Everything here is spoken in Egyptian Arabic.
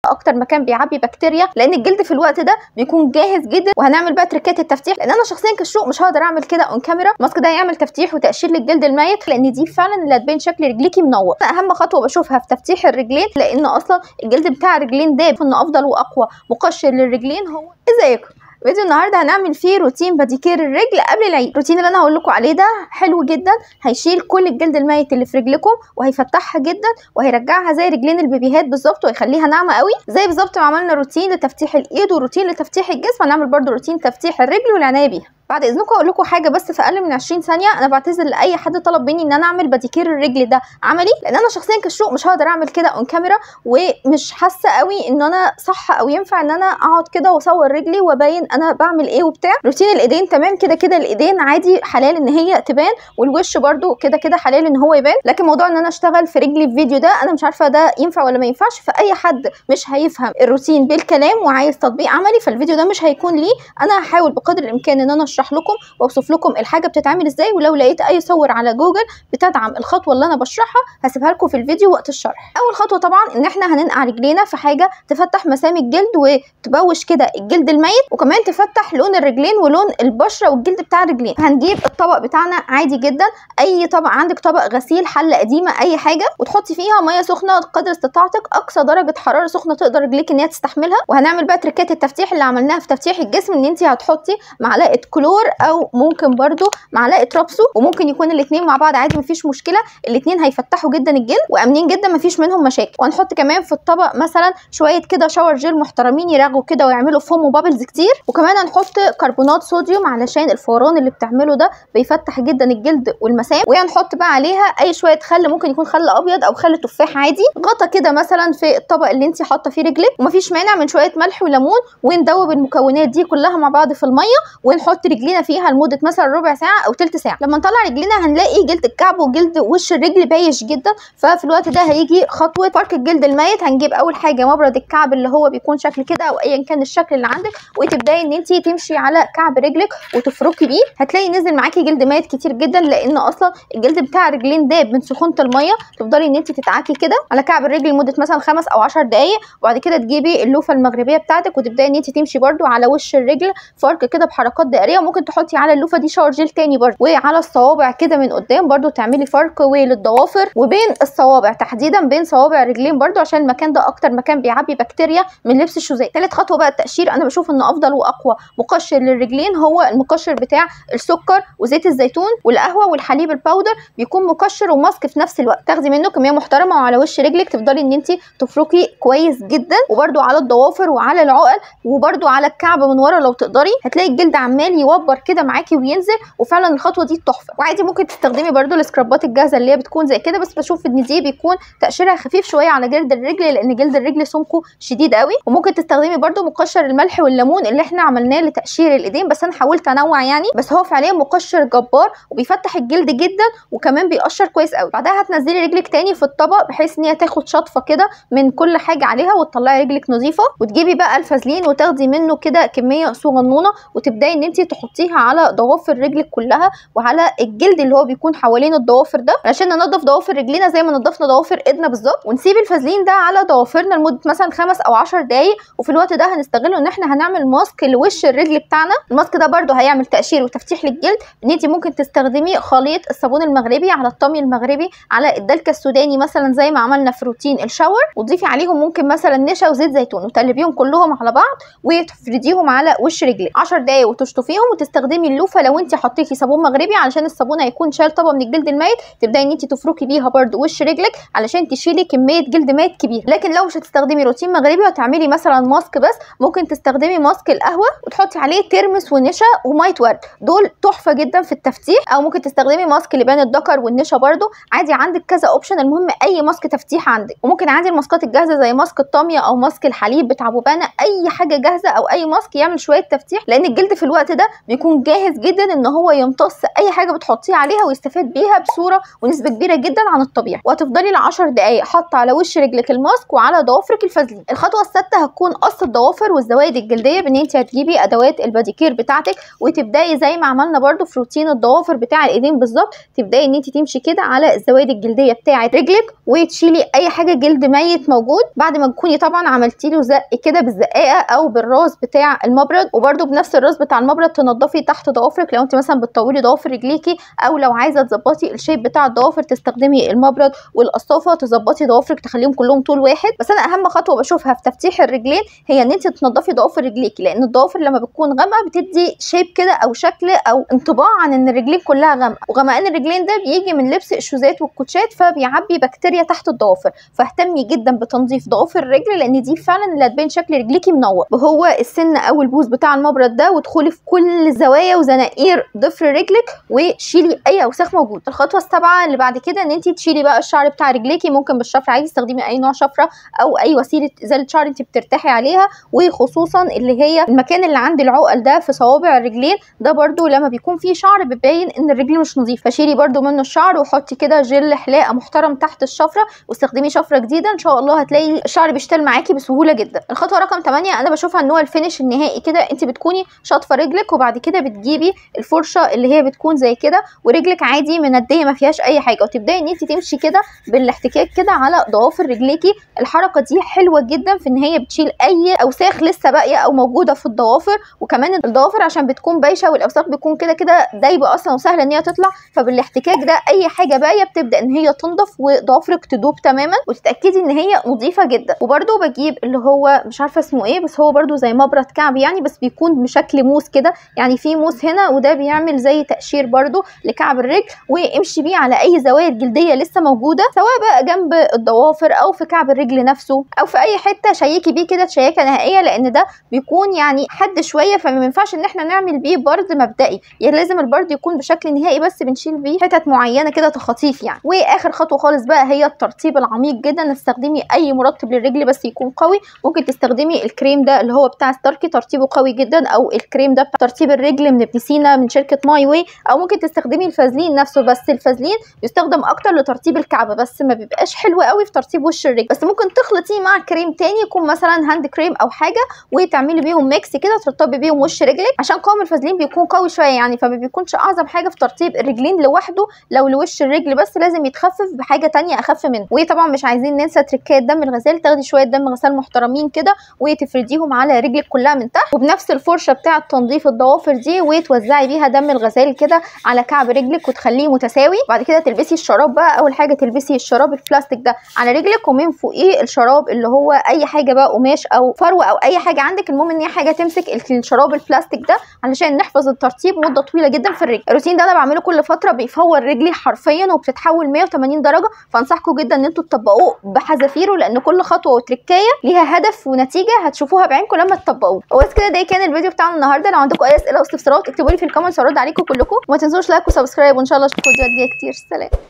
اكتر مكان بيعبي بكتيريا لان الجلد في الوقت ده بيكون جاهز جدا وهنعمل بقى تريكات التفتيح لان انا شخصيا كشروق مش هقدر اعمل كده اون كاميرا الماسك ده هيعمل تفتيح وتقشير للجلد الميت لان دي فعلا اللي هتبين شكل رجليكي منور اهم خطوه بشوفها في تفتيح الرجلين لان اصلا الجلد بتاع الرجلين ده بيكون افضل واقوى مقشر للرجلين هو ازيكم فيديو النهارده هنعمل فيه روتين باديكير الرجل قبل العيد الروتين اللي انا هقول لكم عليه ده حلو جدا هيشيل كل الجلد الميت اللي في رجلكم وهيفتحها جدا وهيرجعها زي رجلين البيبيهات بالظبط وهيخليها ناعمه قوي زي بالظبط ما عملنا روتين لتفتيح الايد وروتين لتفتيح الجسم هنعمل برده روتين تفتيح الرجل والعنايه بيها بعد اذنكم اقول لكم حاجه بس في اقل من 20 ثانيه انا بعتذر لاي حد طلب مني ان انا اعمل باديكير الرجل ده عملي لان انا شخصيا كشروق مش هقدر اعمل كده اون كاميرا ومش حاسه قوي ان انا صح او ينفع ان انا اقعد كده واصور رجلي وابين انا بعمل ايه وبتاع روتين الايدين تمام كده كده الايدين عادي حلال ان هي تبان والوش برده كده كده حلال ان هو يبان لكن موضوع ان انا اشتغل في رجلي في فيديو ده انا مش عارفه ده ينفع ولا ما ينفعش فاي حد مش هيفهم الروتين بالكلام وعايز تطبيق عملي فالفيديو ده مش هيكون ليه انا هحاول بقدر الامكان ان انا اشرح لكم واوصف لكم الحاجه بتتعمل ازاي ولو لقيت اي صور على جوجل بتدعم الخطوه اللي انا بشرحها هسيبها لكم في الفيديو وقت الشرح اول خطوه طبعا ان احنا هننقع رجلينا في حاجه تفتح مسام الجلد وتبوش كده الجلد الميت وكمان تفتح لون الرجلين ولون البشره والجلد بتاع الرجلين هنجيب الطبق بتاعنا عادي جدا اي طبق عندك طبق غسيل حله قديمه اي حاجه وتحطي فيها ميه سخنه قدر استطاعتك اقصى درجه حراره سخنه تقدر رجليك ان هي تستحملها وهنعمل بقى تركات التفتيح اللي عملناها في تفتيح الجسم ان انت هتحطي معلقه كلور او ممكن برده معلقه رابسو وممكن يكون الاثنين مع بعض عادي مفيش مشكله الاثنين هيفتحوا جدا الجلد وامنين جدا مفيش منهم مشاكل وهنحط كمان في الطبق مثلا شويه كده شاور جيل محترمين يرغوا كده ويعملوا فوم وبابلز كتير وكمان هنحط كربونات صوديوم علشان الفوران اللي بتعمله ده بيفتح جدا الجلد والمسام وهنحط بقى عليها اي شويه خل ممكن يكون خل ابيض او خل تفاح عادي غطا كده مثلا في الطبق اللي انت حاطه فيه رجلك ومفيش مانع من شويه ملح وليمون وندوب المكونات دي كلها مع بعض في الميه ونحط رجلينا فيها لمده مثلا ربع ساعه او تلت ساعه لما نطلع رجلينا هنلاقي جلد الكعب وجلد وش الرجل بايش جدا ففي الوقت ده هيجي خطوه فرك الجلد الميت هنجيب اول حاجه مبرد الكعب اللي هو بيكون شكل كده او ايا كان الشكل اللي عندك وتبداي ان انت تمشي على كعب رجلك وتفركي بيه هتلاقي نزل معاكي جلد ميت كتير جدا لان اصلا الجلد بتاع الرجلين داب من سخونه الميه تفضلي ان انت تتعاكي كده على كعب الرجل لمده مثلا خمس او 10 دقائق وبعد كده تجيبي اللوفه المغربيه بتاعتك وتبداي ان انت تمشي برده على وش الرجل فرك كده بحركات دائريه وممكن تحطي على اللوفه دي شاور جيل تاني برده وعلى الصوابع كده من قدام برده تعملي فرك وللضوافر وبين الصوابع تحديدا بين صوابع الرجلين برده عشان المكان ده اكتر مكان بيعبي بكتيريا من لبس الشوزات ثالث خطوه بقى التقشير انا بشوف ان افضل واقوى مقشر للرجلين هو المقشر بتاع السكر وزيت الزيتون والقهوه والحليب الباودر بيكون مقشر وماسك في نفس الوقت تاخدي منه كميه محترمه وعلى وش رجلك تفضلي ان انت تفركي كويس جدا وبرده على الضوافر وعلى العقل وبرده على الكعب من ورا لو تقدري هتلاقي الجلد عمال يوبر كده معاكي وينزل وفعلا الخطوه دي تحفه وعادي ممكن تستخدمي برده السكرابات الجاهزه اللي هي بتكون زي كده بس بشوف ان دي بيكون تقشيرها خفيف شويه على جلد الرجل لان جلد الرجل سمكه شديد قوي وممكن تستخدمي برده مقشر الملح والليمون اللي احنا عملناه لتقشير الايدين بس انا حاولت انوع يعني بس هو فعليا مقشر جبار وبيفتح الجلد جدا وكمان بيقشر كويس قوي بعدها هتنزلي رجلك تاني في الطبق بحيث ان هي تاخد شطفه كده من كل حاجه عليها وتطلعي رجلك نظيفه وتجيبي بقى الفازلين وتاخدي منه كده كميه صغنونه وتبداي ان انت تحطيها على ضوافر رجلك كلها وعلى الجلد اللي هو بيكون حوالين الضوافر ده علشان ننضف ضوافر رجلينا زي ما نضفنا ضوافر ايدنا بالظبط ونسيب الفازلين ده على ضوافرنا لمده مثلا خمس او 10 دقائق وفي الوقت ده هنستغله ان احنا هنعمل ماسك لوش الرجل بتاعنا الماسك ده برده هيعمل تقشير وتفتيح للجلد ان انت ممكن تستخدمي خليط الصابون المغربي على الطمي المغربي على الدلكه السوداني مثلا زي ما عملنا في روتين الشاور وتضيفي عليهم ممكن مثلا نشا وزيت زيتون وتقلبيهم كلهم على بعض وتفرديهم على وش رجلك 10 دقايق وتشطفيهم وتستخدمي اللوفه لو انت حطيتي صابون مغربي علشان الصابون هيكون شايل طبقه من الجلد الميت تبداي ان انت تفركي بيها برده وش رجلك علشان تشيلي كميه جلد ميت كبير لكن لو مش هتستخدمي روتين مغربي وتعملي مثلا ماسك بس ممكن تستخدمي ماسك القهوه وتحطي عليه ترمس ونشا وميه ورد دول تحفه جدا في التفتيح او ممكن تستخدمي ماسك لبان الذكر والنشا برده عادي عندك كذا اوبشن المهم اي ماسك تفتيح عندك وممكن عادي الماسكات الجاهزه زي ماسك الطاميه او ماسك الحليب بتاع بوبانا اي حاجه جاهزه او اي ماسك يعمل شويه تفتيح لان الجلد في الوقت ده بيكون جاهز جدا ان هو يمتص اي حاجه بتحطيه عليها ويستفاد بيها بصوره ونسبه كبيره جدا عن الطبيعي وهتفضلي ل 10 دقائق حاطه على وش رجلك الماسك وعلى ضوافرك الفازلين الخطوه السادسه هتكون قص الضوافر والزوايد الجلديه بان انت هتجيبي ادوات الباديكير بتاعتك وتبداي زي ما عملنا برده في روتين الضوافر بتاع الايدين بالظبط تبداي ان انت تمشي كده على الزوايد الجلديه بتاعه رجلك وتشيلي اي حاجه جلد ميت موجود بعد ما تكوني طبعا عملتي له زق كده بالزقاقه او بالراس بتاع المبرد وبرده بنفس الراس بتاع المبرد تنضفي تحت ضوافرك لو انت مثلا بتطولي ضوافر رجليكي او لو عايزه تظبطي الشيب بتاع الضوافر تستخدمي المبرد والقصافه تظبطي ضوافرك تخليهم كلهم طول واحد بس انا اهم خطوه بشوفها في تفتيح الرجلين هي ان انت تنضفي ضوافر رجليكي لان الضوافر لما بتكون غامقه بتدي شيب كده او شكل او انطباع عن ان الرجلين كلها غامقه وغمقان الرجلين ده بيجي من لبس الشوزات والكوتشات فبيعبي بكتيريا تحت الضوافر فاهتمي جدا بتنظيف ضوافر الرجل لان دي فعلا اللي هتبين شكل رجليكي منور وهو السن او البوز بتاع المبرد ده وادخلي في كل زوايا وزناقير ضفر رجلك وشيلي اي اوساخ موجود الخطوه السابعه اللي بعد كده ان انت تشيلي بقى الشعر بتاع رجليكي ممكن بالشفره عادي تستخدمي اي نوع شفره او اي وسيله ازاله شعر انت بترتاحي عليها وخصوصا اللي هي المكان اللي عند العقل ده في صوابع الرجلين ده برده لما بيكون فيه شعر بيبين ان الرجل مش نظيف فشيلي برده منه الشعر وحطي كده جل حلاقه محترم تحت الشفره واستخدمي شفره جديده ان شاء الله هتلاقي الشعر بيشتغل معاكي بسهوله جدا الخطوه رقم 8 انا بشوفها ان هو الفينش النهائي كده انت بتكوني شاطفه رجلك وبعد كده بتجيبي الفرشه اللي هي بتكون زي كده ورجلك عادي منديه ما فيهاش اي حاجه وتبداي ان انت تمشي كده بالاحتكاك كده على ضوافر رجليكي الحركه دي حلوه جدا في ان هي بتشيل اي اوساخ لسه باقيه او موجوده في الضوافر وكمان الضوافر عشان بتكون بايشه والاوساخ بتكون كده كده دايبه اصلا وسهله ان هي تطلع فبالاحتكاك ده اي حاجه باقيه بتبدا ان هي تنضف وضوافرك تدوب تماما وتتاكدي ان هي نظيفه جدا وبرده بجيب اللي هو مش عارفه اسمه ايه بس هو برده زي مبرد كعب يعني بس بيكون بشكل موس كده يعني في موس هنا وده بيعمل زي تقشير برده لكعب الرجل وامشي بيه على اي زوايا جلديه لسه موجوده سواء بقى جنب الضوافر او في كعب الرجل نفسه او في اي حته شيكي بيه كده تشيكه نهائيه لان ده بيكون يعني حد شويه فما ينفعش ان احنا نعمل بيه برد مبدئي يعني لازم البرد يكون بشكل نهائي بس بنشيل بيه حتت معينه كده تخاطيف يعني واخر خطوه خالص بقى هي الترطيب العميق جدا استخدمي اي مرطب للرجل بس يكون قوي ممكن تستخدمي الكريم ده اللي هو بتاع ستاركي ترطيبه قوي جدا او الكريم ده بتاع ترطيب الرجل من ابنسينا من شركه ماي واي او ممكن تستخدمي الفازلين نفسه بس الفازلين بيستخدم اكتر لترطيب الكعب بس ما بيبقاش حلو قوي في ترطيب وش الرجل بس ممكن تخلطيه مع كريم تاني يكون مثلا هاند كريم او حاجه وتعملي بيهم ميكس كده ترطبي بيهم وش رجلك عشان قوام الفازلين بيكون قوي شويه يعني فما بيكونش اعظم حاجه في ترطيب الرجلين لوحده لو لوش الرجل بس لازم يتخفف بحاجه تانية اخف منه وطبعا مش عايزين ننسى تركات دم الغسال تاخدي شويه دم غسال محترمين كده وتفرديهم على رجلك كلها من تحت وبنفس الفرشه بتاعه تنظيف الضوافر دي وتوزعي بيها دم الغسال كده على كعب رجلك وتخليه متساوي بعد كده تلبسي الشراب بقى اول حاجه تلبسي الشراب البلاستيك ده على رجلك ومن فوقيه الشراب اللي هو اي حاجه بقى قماش او فروه او اي حاجه عندك المهم ان هي حاجه تمسك الشراب البلاستيك ده علشان نحفظ الترطيب مده طويله جدا في الرجل الروتين ده انا بعمله كل فتره بيفور رجلي حرفيا وبتتحول 180 درجه فانصحكم جدا ان انتوا تطبقوه بحذافيره لان كل خطوه وتركايه ليها هدف ونتيجه هتشوفوها بعينكم لما تطبقوه وبس كده ده كان الفيديو بتاعنا النهارده لو عندكم اي اسئله او استفسارات اكتبوا لي في الكومنتس هرد عليكم كلكم وما تنسوش لايك وسبسكرايب وان شاء الله اشوفكم فيديوهات جايه كتير سلام